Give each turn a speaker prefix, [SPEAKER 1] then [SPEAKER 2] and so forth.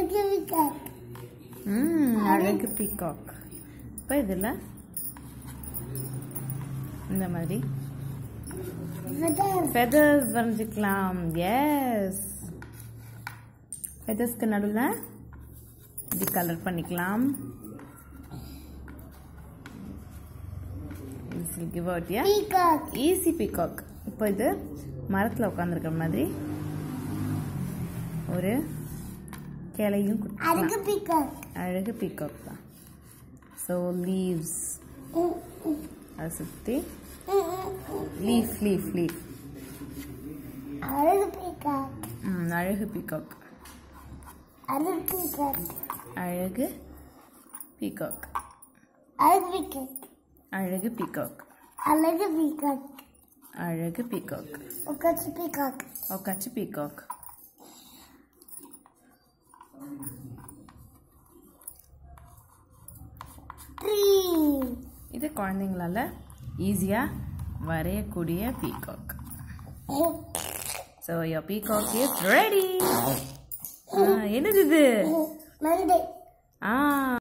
[SPEAKER 1] அழகு பீகாக்
[SPEAKER 2] ம் அழகு பீகாக் இப்போ இதில் இந்த மாதிரி
[SPEAKER 1] feathers
[SPEAKER 2] ஃபெதர்ஸ் வரைஞ்சிக்கலாம் எஸ் ஃபெதர்ஸ்க்கு நடுவில் இப்படி கலர் பண்ணிக்கலாம் give out ya
[SPEAKER 1] peacock
[SPEAKER 2] easy peacock இப்போ இது மரத்தில் உட்காந்துருக்கிற மாதிரி ஒரு கிளையும் கொடுத்துக்கலாம்
[SPEAKER 1] அழகு பீகாக்
[SPEAKER 2] அழகு பீகாக் தான் ஸோ லீவ்ஸ் அதை சுற்றி லீஃப் லீஃப் லீஃப்
[SPEAKER 1] அழகு பீகாக்
[SPEAKER 2] ம் அழகு பீகாக்
[SPEAKER 1] அழகு பீகாக்
[SPEAKER 2] அழகு பீகாக்
[SPEAKER 1] அழகு பீகாக்
[SPEAKER 2] அழகு பீகாக்
[SPEAKER 1] அழகு பீகாக்
[SPEAKER 2] அழகு பீகாக்
[SPEAKER 1] உட்காந்து பீகாக்
[SPEAKER 2] உக்காச்சு பீகாக்
[SPEAKER 1] ட்ரீ
[SPEAKER 2] இது குழந்தைங்களால ஈஸியாக வரையக்கூடிய peacock so your peacock is ready என்னது இது
[SPEAKER 1] மண்டே
[SPEAKER 2] ஆ